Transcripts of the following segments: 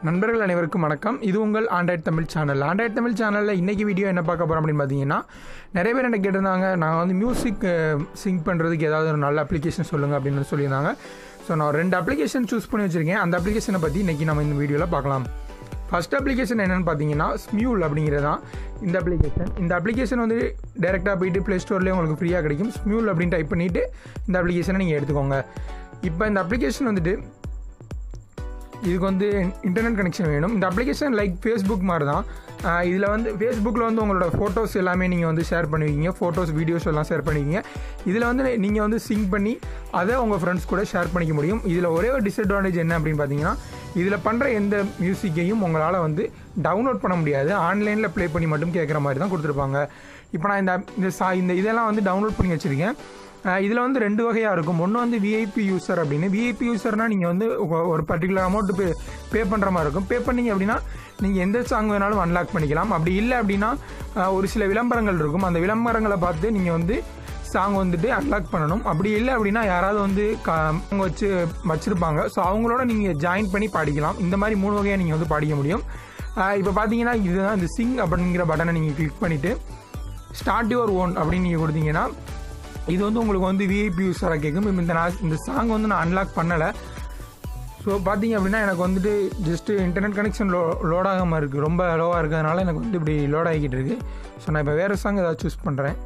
நண்பர்கள் அனைவருக்கும் வணக்கம் இது உங்கள் Android Tamil channel Android Tamil சேனலில் இன்றைக்கி வீடியோ என்ன பார்க்க போகிறோம் அப்படின்னு பார்த்தீங்கன்னா நிறைய பேர் என்ன கேட்டிருந்தாங்க நான் வந்து மியூசிக் சிங் பண்ணுறதுக்கு ஏதாவது ஒரு நல்ல அப்ளிகேஷன் சொல்லுங்கள் அப்படின்னு சொல்லியிருந்தாங்க ஸோ நான் ஒரு ரெண்டு அப்ளிகேஷன் சூஸ் பண்ணி வச்சுருக்கேன் அந்த அப்ளிகேஷனை பற்றி இன்றைக்கி நம்ம இந்த வீடியோவில் பார்க்கலாம் ஃபர்ஸ்ட் அப்ளிகேஷன் என்னென்னு பார்த்தீங்கன்னா ஸ்மியூல் அப்படிங்கிறது தான் இந்த அப்ளிகேஷன் இந்த அப்ளிகேஷன் வந்து டேரெக்டாக போயிட்டு ப்ளே ஸ்டோர்லேயே உங்களுக்கு ஃப்ரீயாக கிடைக்கும் ஸ்மியூல் அப்படின்னு டைப் பண்ணிவிட்டு இந்த அப்ளிகேஷனை நீங்கள் எடுத்துக்கோங்க இப்போ இந்த அப்ளிகேஷன் வந்துட்டு இதுக்கு வந்து இன்டர்நெட் கனெக்ஷன் வேணும் இந்த அப்ளிகேஷன் லைக் ஃபேஸ்புக் மாதிரி தான் இதில் வந்து ஃபேஸ்புக்கில் வந்து உங்களோட ஃபோட்டோஸ் எல்லாமே நீங்கள் வந்து ஷேர் பண்ணுவீங்க ஃபோட்டோஸ் வீடியோஸ் எல்லாம் ஷேர் பண்ணுவீங்க இதில் வந்து நீங்கள் வந்து சிங்க் பண்ணி அதை உங்கள் ஃப்ரெண்ட்ஸ் கூட ஷேர் பண்ணிக்க முடியும் இதில் ஒரே ஒரு டிஸ்அட்வான்டேஜ் என்ன அப்படின்னு பார்த்தீங்கன்னா இதில் பண்ணுற எந்த மியூசிக்கையும் உங்களால் வந்து டவுன்லோட் பண்ண முடியாது ஆன்லைனில் ப்ளே பண்ணி மட்டும் கேட்குற மாதிரி தான் கொடுத்துருப்பாங்க இப்போ நான் இந்த இந்த சா இந்த இதெல்லாம் வந்து டவுன்லோட் பண்ணி வச்சுருக்கேன் இதில் வந்து ரெண்டு வகையாக இருக்கும் ஒன்று வந்து விஐபி யூசர் அப்படின்னு விஐபி யூசர்னால் நீங்கள் வந்து ஒ- ஒரு பர்டிகுலர் அமௌண்ட் பே பே பண்ணுற மாதிரி இருக்கும் பே பண்ணீங்க அப்படின்னா நீங்கள் எந்த சாங் வேணாலும் அன்லாக் பண்ணிக்கலாம் அப்படி இல்லை அப்படின்னா அஹ், ஒரு சில விளம்பரங்கள் இருக்கும் அந்த விளம்பரங்களை பார்த்து நீங்கள் வந்து சாங் வந்துட்டு அன்லாக் பண்ணணும் அப்படி இல்லை அப்படின்னா யாராவது வந்து க அவங்க வச்சு வச்சுருப்பாங்க ஸோ அவங்களோட நீங்கள் ஜாயின் பண்ணி பாடிக்கலாம் இந்த மாதிரி மூணு வகையாக நீங்கள் வந்து பாடிக்க முடியும் இப்போ பார்த்தீங்கன்னா இதுதான் இந்த சிங் அப்படிங்கிற பட்டனை நீங்கள் கிளிக் பண்ணிவிட்டு ஸ்டார்ட் யுவர் ஓன் அப்படின்னு நீங்கள் கொடுத்தீங்கன்னா இது வந்து உங்களுக்கு வந்து விஐபி யூஸராக கேட்கும் இப்போ இந்த நான் இந்த சாங் வந்து நான் அன்லாக் பண்ணலை ஸோ பார்த்தீங்க அப்படின்னா எனக்கு வந்துட்டு just internet connection low load ஆகாமல் இருக்குது ரொம்ப லோவாக இருக்கிறதுனால எனக்கு வந்து இப்படி லோட் ஆகிக்கிட்டு இருக்கு ஸோ நான் இப்போ வேறு சாங் ஏதாவது சூஸ் பண்ணுறேன்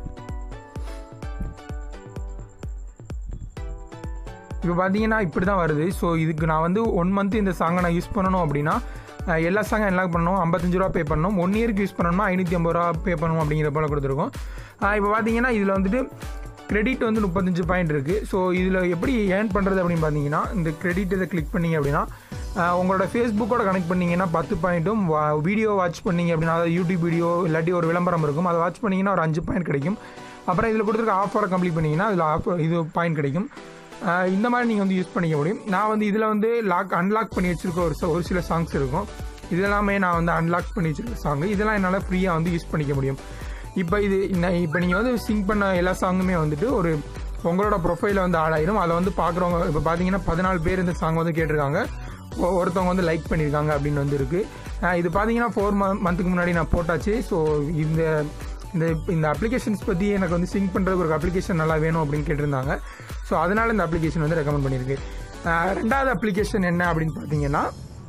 இப்போ பார்த்தீங்கன்னா இப்படி தான் வருது ஸோ இதுக்கு நான் வந்து ஒன் மந்த் இந்த சாங்கை நான் யூஸ் பண்ணணும் அப்படின்னா அஹ், எல்லா சாங்கும் அன்லாக் பண்ணணும் ஐம்பத்தஞ்சு ரூபா பே பண்ணணும் ஒன் இயருக்கு யூஸ் பண்ணணும்னா ஐநூற்றி ஐம்பது ரூபா பே பண்ணணும் அப்படிங்கிற போல கொடுத்துருக்கோம் அஹ், இப்போ பார்த்தீங்கன்னா இதில் வந்துட்டு கிரெடிட் வந்து முப்பத்தஞ்சு பாயிண்ட் இருக்குது ஸோ இதில் எப்படி ஏர்ன் பண்ணுறது அப்படின்னு பார்த்தீங்கன்னா இந்த கிரெடிட் இதை கிளிக் பண்ணீங்க அப்படின்னா அஹ், உங்களோட ஃபேஸ்புக்கோட கனெக்ட் பண்ணீங்கன்னா பத்து பாயிண்ட்டும் வீடியோ வாட்ச் பண்ணீங்க அப்படின்னா அதாவது யூடியூப் வீடியோ இல்லாட்டி ஒரு விளம்பரம் இருக்கும் அதை வாட்ச் பண்ணீங்கன்னா ஒரு அஞ்சு பாயிண்ட் கிடைக்கும் அப்புறம் இதில் கொடுத்துருக்க ஆஃபரை கம்ப்ளீட் பண்ணீங்கன்னா இதில் ஆஃபர் இது பாயிண்ட் கிடைக்கும் ஆஹ் இந்த மாதிரி நீங்கள் வந்து யூஸ் பண்ணிக்க முடியும் நான் வந்து இதில் வந்து லாக் அன்லாக் பண்ணி வச்சிருக்க ஒரு ச- ஒரு சில சாங்ஸ் இருக்கும் இதெல்லாமே நான் வந்து அன்லாக் பண்ணி வச்சிருக்க சாங் இதெல்லாம் என்னால் ஃப்ரீயாக வந்து யூஸ் பண்ணிக்க முடியும் இப்போ இது இப்போ நீங்கள் வந்து சிங் பண்ண எல்லா சாங்குமே வந்துட்டு ஒரு உங்களோட ப்ரொஃபைலில் வந்து ஆட் ஆயிரும் அதை வந்து பார்க்குறவங்க இப்போ பார்த்தீங்கன்னா பதினாலு பேர் இந்த சாங் வந்து கேட்டிருக்காங்க ஒ- ஒருத்தவங்க வந்து லைக் பண்ணியிருக்காங்க அப்படின்னு வந்து இருக்கு ஆஹ் இது பார்த்தீங்கன்னா ஃபோர் மந்த்துக்கு முன்னாடி நான் போட்டாச்சு ஸோ இந்த இந்த இந்த அப்ளிகேஷன்ஸ் பற்றி எனக்கு வந்து சிங்க் பண்ணுறதுக்கு ஒரு அப்ளிகேஷன் நல்லா வேணும் அப்படின்னு கேட்டிருந்தாங்க ஸோ அதனால் இந்த அப்ளிகேஷன் வந்து ரெக்கமெண்ட் பண்ணியிருக்கு ஆஹ் ரெண்டாவது அப்ளிகேஷன் என்ன அப்படின்னு பார்த்தீங்கன்னா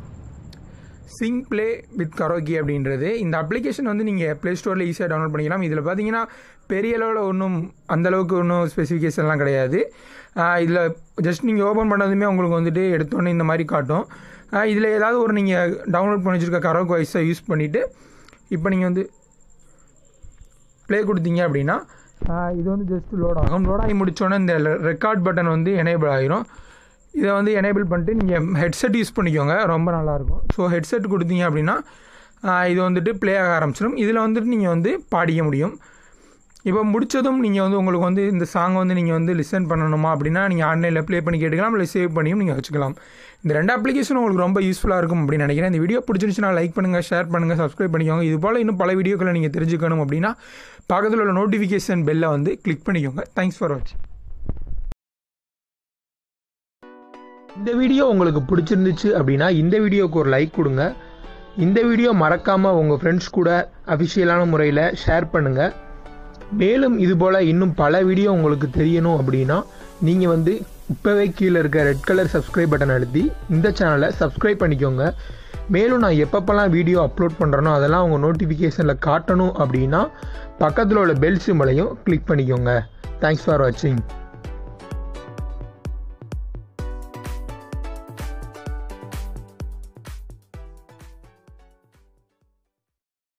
சிங் ப்ளே வித் கரோக்கி அப்படின்றது இந்த அப்ளிகேஷன் வந்து நீங்கள் ப்ளே ஸ்டோரில் ஈஸியாக டவுன்லோட் பண்ணிக்கலாம் இதில் பார்த்தீங்கன்னா பெரிய அளவில் ஒன்றும் அந்தளவுக்கு ஒன்றும் ஸ்பெசிஃபிகேஷன்லாம் கிடையாது இதில் ஜஸ்ட் நீங்கள் ஓப்பன் பண்ணதுமே உங்களுக்கு வந்துட்டு எடுத்தோன்னே இந்த மாதிரி காட்டும் இதில் ஏதாவது ஒரு நீங்கள் டவுன்லோட் பண்ணி வச்சுருக்க கரோக் வாய்ஸை யூஸ் பண்ணிவிட்டு இப்போ நீங்கள் வந்து ப்ளே கொடுத்தீங்க அப்படின்னா ஆஹ் இது வந்து ஜஸ்ட் லோட் ஆகும் லோட் ஆகி முடிச்சோன்னே இந்த ரெக்கார்ட் பட்டன் வந்து எனேபிள் ஆகிரும் இதை வந்து எனேபிள் பண்ணிட்டு நீங்கள் ஹெட்செட் யூஸ் பண்ணிக்கோங்க ரொம்ப நல்லாயிருக்கும் ஸோ ஹெட்செட் கொடுத்தீங்க அப்படின்னா ஆஹ் இது வந்துட்டு ப்ளே ஆக ஆரம்பிச்சிடும் இதில் வந்துட்டு நீங்கள் வந்து பாடிக்க முடியும் இப்போ முடிச்சதும் நீங்கள் வந்து உங்களுக்கு வந்து இந்த சாங் வந்து நீங்கள் வந்து லிசன் பண்ணணுமா அப்படின்னா நீங்கள் ஆன்லைனில் ப்ளே பண்ணி கேட்டுக்கலாம் இல்லை சேவ் பண்ணியும் நீங்கள் வச்சுக்கலாம் இந்த ரெண்டு அப்ளிகேஷன் உங்களுக்கு ரொம்ப யூஸ்ஃபுல்லாக இருக்கும் அப்படின்னு நினைக்கிறேன் இந்த வீடியோ பிடிச்சிருந்துச்சுன்னா லைக் பண்ணுங்கள் ஷேர் பண்ணுங்கள் சப்ஸ்கிரைப் பண்ணிக்கோங்க இது போல் இன்னும் பல வீடியோக்களை நீங்கள் தெரிஞ்சுக்கணும் அப்படின்னா பக்கத்தில் உள்ள நோட்டிஃபிகேஷன் பெல்லை வந்து கிளிக் பண்ணிக்கோங்க தேங்க்ஸ் ஃபார் வாட்சிங் இந்த வீடியோ உங்களுக்கு பிடிச்சிருந்துச்சு அப்படின்னா இந்த வீடியோவுக்கு ஒரு லைக் கொடுங்க இந்த வீடியோ மறக்காமல் உங்கள் ஃப்ரெண்ட்ஸ் கூட அஃபிஷியலான முறையில் ஷேர் பண்ணுங்கள் மேலும் இதுபோல் இன்னும் பல வீடியோ உங்களுக்கு தெரியணும் அப்படின்னா நீங்கள் வந்து இப்போவே கீழே இருக்க ரெட் கலர் சப்ஸ்கிரைப் பட்டன் அழுத்தி இந்த சேனலை சப்ஸ்கிரைப் பண்ணிக்கோங்க மேலும் நான் எப்பப்பெல்லாம் வீடியோ அப்லோட் பண்ணுறேனோ அதெல்லாம் உங்கள் நோட்டிஃபிகேஷனில் காட்டணும் அப்படின்னா பக்கத்தில் உள்ள பெல் சிம்பளையும் கிளிக் பண்ணிக்கோங்க தேங்க்ஸ் ஃபார் வாட்சிங்